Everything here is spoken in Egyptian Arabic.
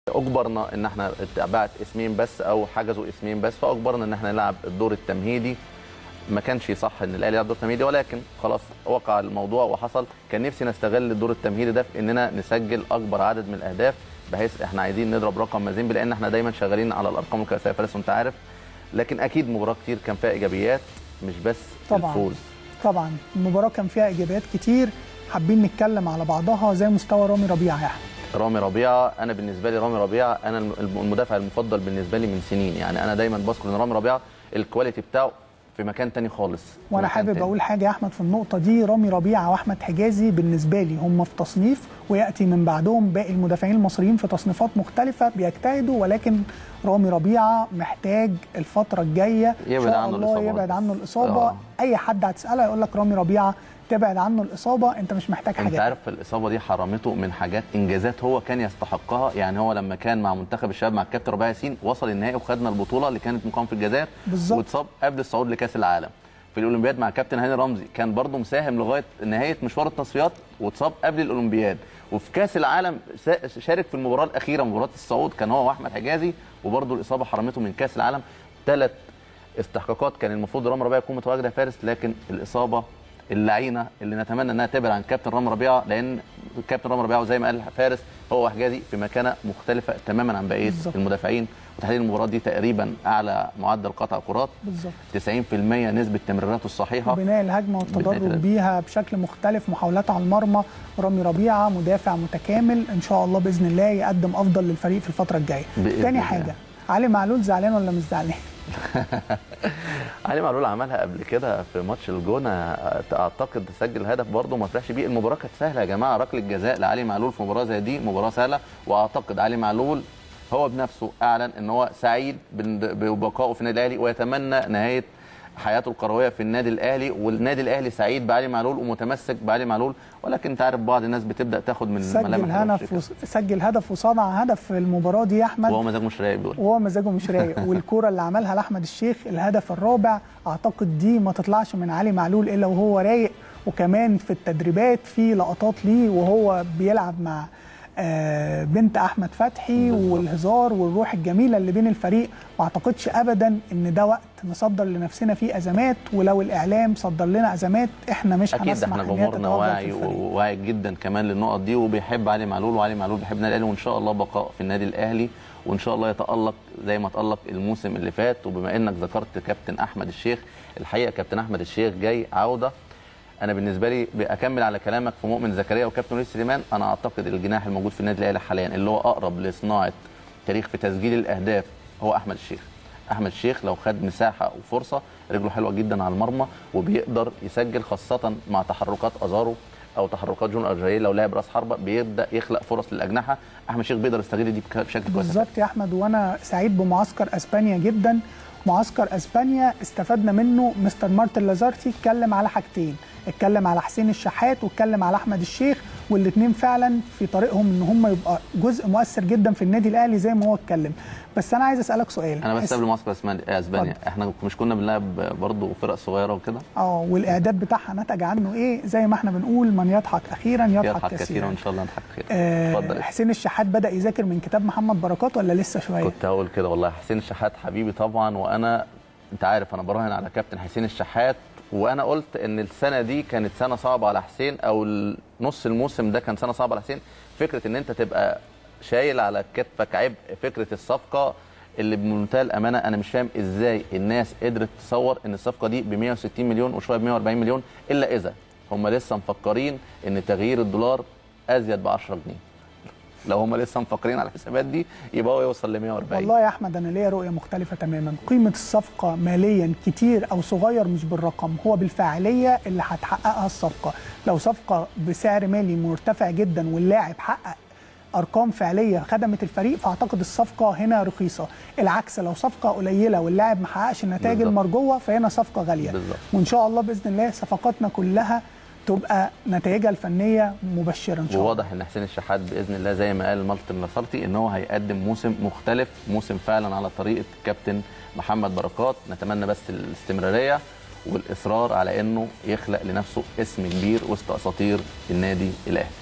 اجبرنا ان احنا اتبعت اسمين بس او حجزوا اسمين بس فاجبرنا ان احنا نلعب الدور التمهيدي ما كانش صح ان الاهلي يلعب دور تمهيدي ولكن خلاص وقع الموضوع وحصل كان نفسي نستغل الدور التمهيدي ده في اننا نسجل اكبر عدد من الاهداف بحيث احنا عايزين نضرب رقم مازيمبي لان احنا دايما شغالين على الارقام القياسيه فارس وانت عارف لكن اكيد مباراه كتير كان فيها ايجابيات مش بس طبعاً. الفوز طبعا المباراه كان فيها ايجابيات كتير حابين نتكلم على بعضها زي مستوى رامي ربيعه يا احمد رامي ربيعه انا بالنسبه لي رامي ربيعه انا الم- المدافع المفضل بالنسبه لي من سنين يعني انا دايما بذكر ان رامي ربيعه الكواليتي بتاعه في مكان تاني خالص في وانا مكان حابب تاني. اقول حاجه يا احمد في النقطه دي رامي ربيعه واحمد حجازي بالنسبه لي هم في تصنيف وياتي من بعدهم باقي المدافعين المصريين في تصنيفات مختلفه بيجتهدوا ولكن رامي ربيعه محتاج الفتره الجايه إن يبعد شاء عنه الله الإصابات يبعد بس. عنه الاصابه آه. اي حد هتساله يقول لك رامي ربيعه تبعد عنه الاصابه انت مش محتاج انت حاجه عارف الاصابه دي حرمته من حاجات انجازات هو كان يستحقها يعني هو لما كان مع منتخب الشباب مع الكابتن ربيع ياسين وصل النهائي وخدنا البطوله اللي كانت مقام في الجزائر بالظبط. واتصاب قبل الصعود لكاس العالم في الاولمبياد مع الكابتن هاني رمزي كان برضه مساهم لغايه نهايه مشوار التصفيات واتصاب قبل الاولمبياد وفي كاس العالم سا- شارك في المباراه الاخيره مباراه الصعود كان هو واحمد حجازي وبرضه الاصابه حرمته من كاس العالم ثلاث استحقاقات كان المفروض رامي ربيعه يكون متواجده يا فارس لكن الاصابه اللعينه اللي نتمنى انها تبعد عن كابتن رامي ربيعه لان كابتن رامي ربيعه زي ما قال فارس هو وحجازي في مكانه مختلفه تماما عن بقيه بالظبط. المدافعين وتحديد المباراه دي تقريبا اعلى معدل قطع كرات بالظبط 90% نسبه تمريراته الصحيحه بناء الهجمه والتدرج بناء بيها بشكل مختلف محاولات على المرمى رامي ربيعه مدافع متكامل ان شاء الله باذن الله يقدم افضل للفريق في الفتره الجايه بإذن تاني الله. حاجه علي معلول زعلان ولا مش زعلان علي معلول عملها قبل كده في ماتش الجونه اعتقد سجل هدف برضه ما فرحش بيه المباراه كانت سهله يا جماعه ركله جزاء لعلي معلول في مباراه زي دي مباراه سهله واعتقد علي معلول هو بنفسه اعلن ان هو سعيد بن- ببقائه في النادي الاهلي ويتمنى نهايه حياته الكرويه في النادي الاهلي والنادي الاهلي سعيد بعلي معلول ومتمسك بعلي معلول ولكن انت عارف بعض الناس بتبدا تاخد من سجل ملامح هدف الوش كده. وص... سجل هدف وصنع هدف في المباراه دي يا احمد وهو مزاجه مش رايق بيقول وهو مزاجه مش رايق والكوره اللي عملها لاحمد الشيخ الهدف الرابع اعتقد دي ما تطلعش من علي معلول الا وهو رايق وكمان في التدريبات في لقطات ليه وهو بيلعب مع آه، بنت احمد فتحي بالظبط. والهزار والروح الجميله اللي بين الفريق ما اعتقدش ابدا ان ده وقت نصدر لنفسنا فيه ازمات ولو الاعلام صدر لنا ازمات احنا مش اكيد هنسمح احنا إن هي جمهورنا تتوغل في واعي الفريق. وواعي جدا كمان للنقط دي وبيحب علي معلول وعلي معلول بيحب النادي الاهلي وان شاء الله بقاء في النادي الاهلي وان شاء الله يتالق زي ما تالق الموسم اللي فات وبما انك ذكرت كابتن احمد الشيخ الحقيقه كابتن احمد الشيخ جاي عوده انا بالنسبه لي اكمل على كلامك في مؤمن زكريا وكابتن وليد سليمان انا اعتقد الجناح الموجود في النادي الاهلي حاليا اللي هو اقرب لصناعه تاريخ في تسجيل الاهداف هو احمد الشيخ احمد الشيخ لو خد مساحه وفرصه رجله حلوه جدا على المرمى وبيقدر يسجل خاصه مع تحركات ازارو او تحركات جون ارجاي لو لعب راس حربه بيبدا يخلق فرص للاجنحه احمد الشيخ بيقدر يستغل دي بك- بشكل كويس بالظبط يا احمد وانا سعيد بمعسكر اسبانيا جدا معسكر اسبانيا استفدنا منه مستر مارتن لازارتي اتكلم على حاجتين اتكلم على حسين الشحات واتكلم على احمد الشيخ والاثنين فعلا في طريقهم ان هم يبقى جزء مؤثر جدا في النادي الاهلي زي ما هو اتكلم بس انا عايز اسالك سؤال انا بس حس- قبل معسكر اسبانيا اسبانيا احنا مش كنا بنلعب برضه فرق صغيره وكده اه والاعداد بتاعها نتج عنه ايه زي ما احنا بنقول من يضحك اخيرا يضحك, يضحك كثيرا كثيرا وان شاء الله نضحك خير آه اتفضل يا حسين الشحات بدا يذاكر من كتاب محمد بركات ولا لسه شويه كنت هقول كده والله حسين الشحات حبيبي طبعا وانا انت عارف انا براهن على كابتن حسين الشحات وانا قلت ان السنه دي كانت سنه صعبه على حسين او نص الموسم ده كان سنه صعبه على حسين فكره ان انت تبقى شايل على كتفك عبء فكره الصفقه اللي بمنتهى الامانه انا مش فاهم ازاي الناس قدرت تصور ان الصفقه دي ب 160 مليون وشويه ب 140 مليون الا اذا هم لسه مفكرين ان تغيير الدولار ازيد ب 10 جنيه لو هم لسه مفكرين على الحسابات دي يبقى هو يوصل ل 140 والله يا احمد انا ليا رؤيه مختلفه تماما قيمه الصفقه ماليا كتير او صغير مش بالرقم هو بالفاعليه اللي هتحققها الصفقه لو صفقه بسعر مالي مرتفع جدا واللاعب حقق ارقام فعليه خدمت الفريق فاعتقد الصفقه هنا رخيصه العكس لو صفقه قليله واللاعب ما حققش النتائج بالظبط. المرجوه فهنا صفقه غاليه بالظبط. وان شاء الله باذن الله صفقاتنا كلها تبقى نتائجها الفنيه مبشره ان شاء الله وواضح ان حسين الشحات باذن الله زي ما قال مالتن نصرتي ان هو هيقدم موسم مختلف موسم فعلا على طريقه كابتن محمد بركات نتمنى بس الاستمراريه والاصرار على انه يخلق لنفسه اسم كبير وسط اساطير النادي الاهلي